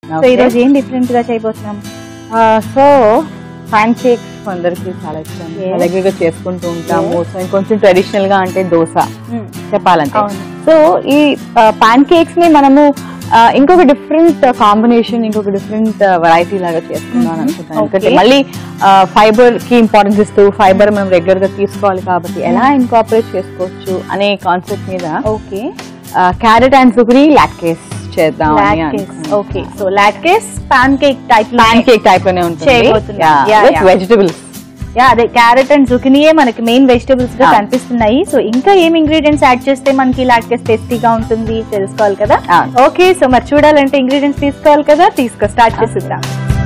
So Okay. ఈ రోజు ఏం డిఫరెంట్ గా చేయబోతున్నాం సో ప్యాన్ కేక్స్ కొందరికి చాలా ఇష్టం Yes. రెగ్యులర్ గా చేసుకుంటూ ఉంటాము సో కొంచెం ట్రెడిషనల్ గా అంటే దోశ చెప్పాలంటే అవును. సో ఈ పాన్ కేక్స్ ని మనము ఆ, ఇంకొక డిఫరెంట్ కాంబినేషన్ ఇంకొక డిఫరెంట్ వెరైటీ లాగా చేసుకుందాం అని అనుకుంటాను ఎందుకంటే Okay. మళ్ళీ ఫైబర్ కి ఇంపార్టెన్స్ ఇస్తూ ఫైబర్ మనం రెగ్యులర్ గా తీసుకోవాలి కాబట్టి ఎలా ఇన్కాపరేట్ చేసుకోవచ్చు అనే కాన్సెప్ట్ మీద ఓకే క్యారెట్ అండ్ సుగ్రీ లాక్కేస్ చేద్దాం అని okay so latkes pancake type pancake type లోనే ఉంటుంది చేయబోతున్నాం. Yeah, with yeah. Vegetables yeah అదే క్యారెట్ అండ్ జుకినీయే మనకి మెయిన్ వెజిటబుల్స్ గా Ah. కనిపిస్తున్నాయి సో ఇంకా ఏం ఇంగ్రీడియంట్స్ యాడ్ చేస్తే మనకి లాట్కేస్ టేస్టీగా ఉంటుంది తెలుసుకోవాలి కదా Ah. ఓకే సో మరి చూడాలంటే ఇంగ్రీడియంట్స్ తీసుకోవాలి కదా తీసుకో స్టార్ట్ చేసిద్దాం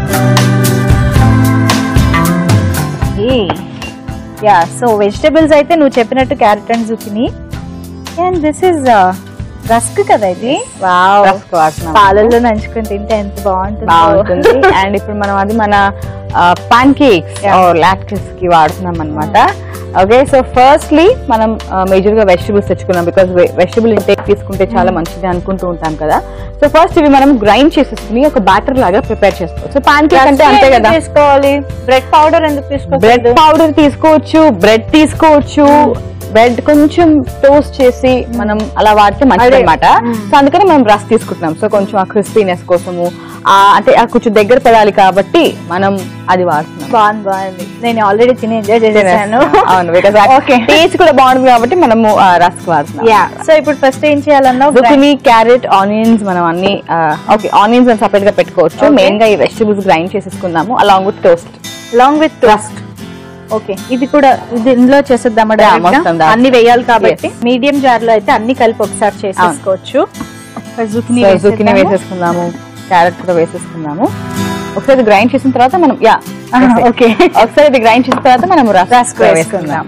యా సో వెజిటబుల్స్ అయితే నువ్వు చెప్పినట్టు carrot and zucchini and this is rusk కదా ఇది రస్క్ వాడుతున్నాం పాలల్లో నంచుకొని తింటే ఎంత బాగుంటుంది బాగుంటుంది అండ్ ఇప్పుడు మనం అది మన పాన్ కేక్స్ Yeah. లాక్టస్ కి వాడుతున్నాం అనమాట ఓకే సో ఫస్ట్లీ మనం మేజర్ గా వెజిటబుల్స్ తెచ్చుకున్నాం బికాస్ వెజిటబుల్ ఇంటేక్ తీసుకుంటే చాలా మంచిది అనుకుంటూ ఉంటాం కదా సో ఫస్ట్ ఇవి మనం గ్రైండ్ చేసేసుకుని ఒక బ్యాటర్ లాగా ప్రిపేర్ చేసుకోవచ్చు సో పాన్ కేక్ అంటే అంతే కదా తీసుకోవాలి బ్రెడ్ పౌడర్ ఎందుకు బ్రెడ్ తీసుకోవాలి పౌడర్ తీసుకోవచ్చు బ్రెడ్ తీసుకోవచ్చు బ్రెడ్ కొంచెం టోస్ట్ చేసి మనం అలా వాడితే మంచిది అదే. అనమాట సో అందుకని మనం రస్ తీసుకుంటున్నాం సో కొంచెం ఆ క్రిస్పీనెస్ కోసము ఆ అంటే ఆ కొంచెం దగ్గర పడాలి కాబట్టి మనం అది వాడుతున్నాం బాగుంది బాగుంది నేను ఆల్రెడీ తిని ఎంజాయ్ చేసేసాను అవును బికాస్ ఓకే టేస్ట్ కూడా బాగుంది కాబట్టి మనము రస్ వాడుతున్నాం యా సో ఇప్పుడు ఫస్ట్ ఏం చేయాలన్నావు జుకినీ క్యారెట్ ఆనియన్స్ మనం అన్ని ఓకే ఆనియన్స్ అని సపరేట్ గా పెట్టుకోవచ్చు Okay. మెయిన్ గా ఈ వెజిటబుల్స్ గ్రైండ్ చేసేసుకుందాము along with toast long with toast okay ఇది కూడా ఇది ఇందులో చేసేద్దామా Yeah, direct గా? మొత్తం దాంట్లో. అన్ని వేయాలి కాబట్టి Yes. మీడియం జార్ లో అయితే అన్ని కలిపి ఒకసారి చేసేసుకోవచ్చు జుకినీ జుకినీ వేసేసుకుందాము క్యారెట్ కూడా వేసేసుకుందాము ఒకసారి ఇది గ్రైండ్ చేసిన తర్వాత మనం యా ఓకే ఒకసారి ఇది గ్రైండ్ చేసిన తర్వాత మనం రస్ రస్ వేసుకుందాం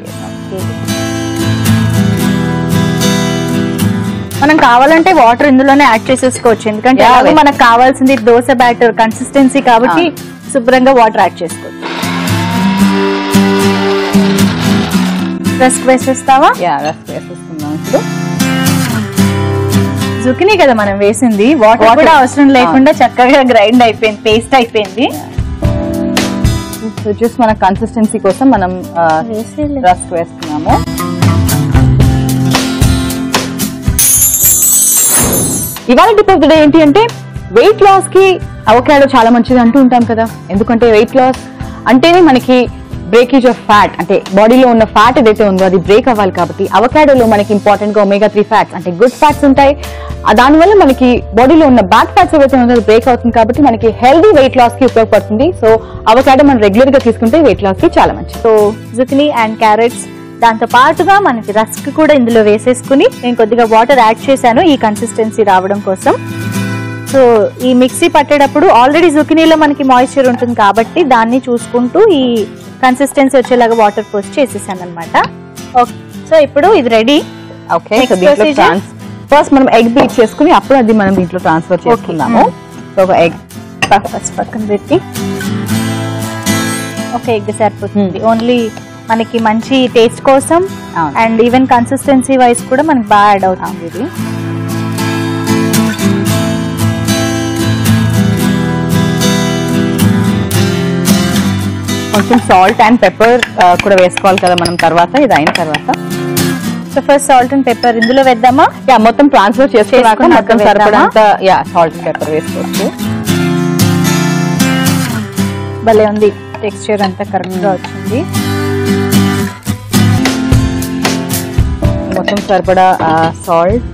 మనం కావాలంటే వాటర్ ఇందులోనే యాడ్ చేసేసుకోవచ్చు ఎందుకంటే Yeah, ఎలాగో wait. మనకు కావాల్సింది దోశ బ్యాటర్ కన్సిస్టెన్సీ కాబట్టి శుభ్రంగా వాటర్ యాడ్ చేసుకోవచ్చు రస్క్ వేసేస్తావా యా రస్ వేసేసుకుందాం ఇప్పుడు జుకినీ కదా మనం వేసింది వాటర్ Water. కూడా అవసరం లేకుండా చక్కగా గ్రైండ్ అయిపోయింది పేస్ట్ అయిపోయింది సో జస్ట్ మన కన్సిస్టెన్సీ కోసం మనం రస్ వేసుకున్నాము ఇవాళ టిప్ ఆఫ్ ద డే ఏంటి అంటే వెయిట్ లాస్ కి అవకాడో చాలా మంచిది అంటూ ఉంటాం కదా ఎందుకంటే వెయిట్ లాస్ అంటేనే మనకి బ్రేకేజ్ ఆఫ్ ఫ్యాట్ అంటే బాడీలో ఉన్న ఫ్యాట్ ఏదైతే ఉందో అది బ్రేక్ అవ్వాలి కాబట్టి అవకాడోలో మనకి ఇంపార్టెంట్ గా ఒమేగా త్రీ ఫ్యాట్స్ అంటే గుడ్ ఫ్యాట్స్ ఉంటాయి ఆ దానివల్ల మనకి బాడీలో ఉన్న బ్యాడ్ ఫ్యాట్స్ ఏవైతే ఉందో అది బ్రేక్ అవుతుంది కాబట్టి మనకి హెల్దీ వెయిట్ లాస్ కి ఉపయోగపడుతుంది సో అవకాడో మనం రెగ్యులర్ గా తీసుకుంటే వెయిట్ లాస్ కి చాలా మంచిది సో జుకినీ అండ్ క్యారెట్స్ దాంతో పాటుగా మనకి రస్క్ కూడా ఇందులో వేసేసుకుని నేను కొద్దిగా వాటర్ యాడ్ చేశాను ఈ కన్సిస్టెన్సీ రావడం కోసం సో ఈ మిక్సీ పట్టేటప్పుడు ఆల్రెడీ జుకినీలో మనకి మాయిశ్చర్ ఉంటుంది కాబట్టి దాన్ని చూసుకుంటూ ఈ కన్సిస్టెన్సీ వచ్చేలాగా వాటర్ పోస్ట్ చేసేసాను అనమాట ఓకే సో ఇప్పుడు ఇది రెడీ ఓకే Next సో దీంట్లో procedure? ట్రాన్స్ ఫస్ట్ మనం ఎగ్ బీట్ చేసుకుని అప్పుడు అది మనం దీంట్లో ట్రాన్స్ఫర్ చేసుకుందాము సో ఒక ఎగ్ ఫస్ట్ పక్కన పెట్టి ఒక ఎగ్ సరిపోతుంది ఓన్లీ మనకి మంచి టేస్ట్ కోసం అవును. అండ్ ఈవెన్ కన్సిస్టెన్సీ వైజ్ కూడా మనకి బాగా యాడ్ అవుతుంది ఇది కొంచెం సాల్ట్ అండ్ పెప్పర్ కూడా వేసుకోవాలి కదా మనం తర్వాత ఇది అయిన తర్వాత so first salt and pepper ఇందులో వేద్దామా యా మొత్తం ట్రాన్స్ఫర్ చేసుకున్నాక చేసుకున్నాక మొత్తం వేద్దామా? సరిపడంత యా సాల్ట్ అండ్ పెప్పర్ వేసుకోవచ్చు భలే ఉంది టెక్స్చర్ అంతా కరెక్ట్ గా వచ్చింది మొత్తం సరిపడా సాల్ట్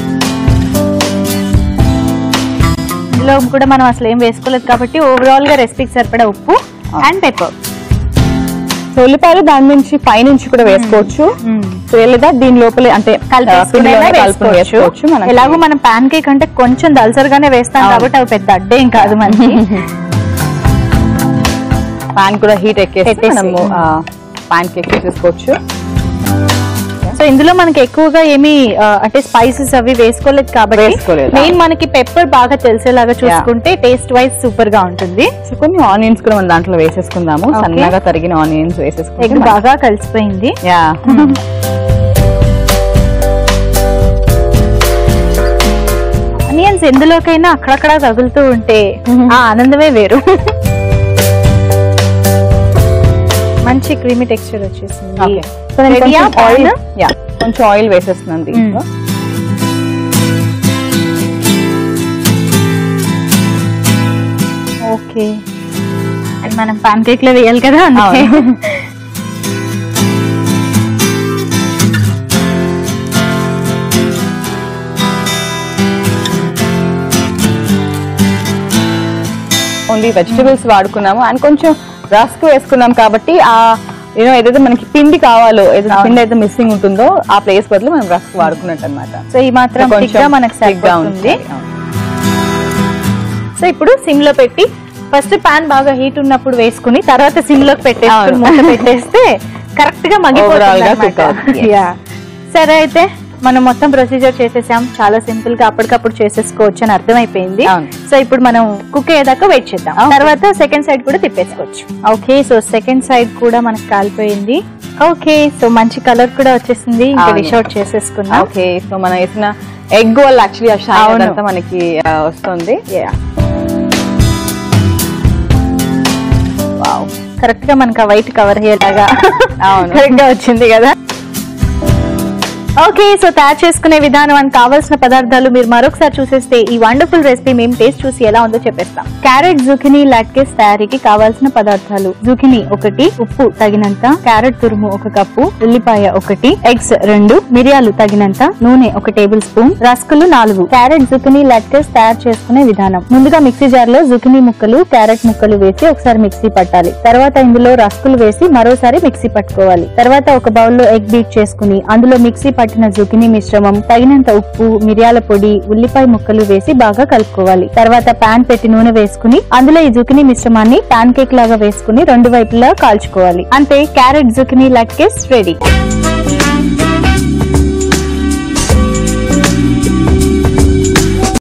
ఇందులో కూడా మనం అసలు ఏం వేసుకోలేదు కాబట్టి ఓవరాల్ గా రెసిపీకి సరిపడా ఉప్పు అండ్ పెప్పర్ సో ఉల్లిపాయలు దాని నుంచి పైనుంచి కూడా వేసుకోవచ్చు సో లేదా దీని లోపలే అంటే పిండిలోనే కలుపుకొని వేసుకోవచ్చు మనకి. ఎలాగో మనం పాన్ కేక్ అంటే కొంచెం దల్సరిగానే వేస్తాం అవును. కాబట్టి అవి పెద్ద అడ్డేం కాదు మనకి పాన్ కూడా హీట్ ఎక్కేసి ఎక్కేసి. మనము పాన్ కేక్ చేసుకోవచ్చు సో ఇందులో మనకి ఎక్కువగా ఏమి ఆ, అంటే స్పైసెస్ అవి వేసుకోలేదు కాబట్టి వేసుకోలేదు. మెయిన్ మనకి పెప్పర్ బాగా తెలిసేలాగా చూసుకుంటే టేస్ట్ వైజ్ సూపర్ గా ఉంటుంది సో కొన్ని ఆనియన్స్ కూడా మనం దాంట్లో వేసేసుకుందాము Okay. సన్నగా తరిగిన ఆనియన్స్ ఎగ్ వేసేసుకుంటే బాగా కలిసిపోయింది యా ఆనియన్స్ ఎందులోకైనా అక్కడక్కడ తగులుతూ ఉంటే Mhm. ఆ ఆనందమే వేరు మంచి క్రీమీ టెక్స్చర్ వచ్చేసింది ఓకే సో నేను Ready ఆ కొంచెం ఆయిల్ pan? యా కొంచెం ఆయిల్ వేసేస్తున్నాను దీంట్లో ఓకే అది మనం పాన్ కేక్ లో వేయాలి కదా అందుకే అవును. ఓన్లీ వెజిటబుల్స్ వాడుకున్నాము అండ్ కొంచెం రస్క్ వేసుకున్నాం కాబట్టి ఆ యూనో ఏదైతే మనకి పిండి కావాలో ఏదైతే పిండి అయితే మిస్సింగ్ ఉంటుందో ఆ ప్లేస్ బదులు మనం రస్క్ వాడుకున్నట్టు అనమాట సో ఈ మాత్రం thick గా మనకు సరిపోతుంది సో ఇప్పుడు సిమ్ లో పెట్టి ఫస్ట్ పాన్ బాగా హీట్ ఉన్నప్పుడు వేసుకుని తర్వాత సిమ్ లోకి పెట్టేసుకుని అవును. మూత పెట్టేస్తే కరెక్ట్ గా Overall గా మగ్గిపోతుంది cook అవుతుంది. Yes. యా సరే అయితే మనం మొత్తం ప్రొసీజర్ చేసేసాం చాలా సింపుల్ గా అప్పటికప్పుడు చేసేసుకోవచ్చు అని అర్థమైపోయింది అవును. సో ఇప్పుడు మనం కుక్ అయ్యేదాకా వెయిట్ చేద్దాం Okay. తర్వాత సెకండ్ సైడ్ కూడా తిప్పేసుకోవచ్చు ఓకే సో సెకండ్ సైడ్ కూడా మనకు కాలిపోయింది ఓకే సో మంచి కలర్ కూడా వచ్చేసింది ఇంకా అవును. డిష్ అవుట్ చేసేసుకున్నాం ఓకే సో మనం వేసిన ఎగ్ వల్ల యాక్చువల్లీ ఆ షైన్ అవును. అదంతా మనకి ఆ, వస్తుంది కరెక్ట్ గా మనకి ఆ వైట్ కవర్ అయ్యేలాగా అవును. కరెక్ట్ గా వచ్చింది కదా ఓకే సో తయారు చేసుకునే విధానం అని కావాల్సిన పదార్థాలు మీరు మరొకసారి చూసేస్తే ఈ వండర్ఫుల్ రెసిపీ మేము టేస్ట్ చూసి ఎలా ఉందో చెప్పేస్తాం క్యారెట్ జుకినీ లాట్కేస్ తయారీకి కావాల్సిన పదార్థాలు జుకినీ ఒకటి ఉప్పు తగినంత క్యారెట్ తురుము ఒక కప్పు ఉల్లిపాయ ఒకటి ఎగ్స్ రెండు మిరియాలు తగినంత నూనె ఒక టేబుల్ స్పూన్ రస్కులు నాలుగు క్యారెట్ జుకినీ లాట్కేస్ తయారు చేసుకునే విధానం ముందుగా మిక్సీ జార్ లో జుకినీ ముక్కలు క్యారెట్ ముక్కలు వేసి ఒకసారి మిక్సీ పట్టాలి తర్వాత ఇందులో రస్కులు వేసి మరోసారి మిక్సీ పట్టుకోవాలి తర్వాత ఒక బౌల్ లో ఎగ్ బీట్ చేసుకుని అందులో మిక్సీ పట్టిన జుకినీ మిశ్రమం తగినంత ఉప్పు మిరియాల పొడి ఉల్లిపాయ ముక్కలు వేసి బాగా కలుపుకోవాలి తర్వాత పాన్ పెట్టి నూనె వేసుకుని అందులో ఈ జుకినీ మిశ్రమాన్ని పాన్ కేక్ లాగా వేసుకుని రెండు వైపులా కాల్చుకోవాలి అంతే carrot zucchini latkes ready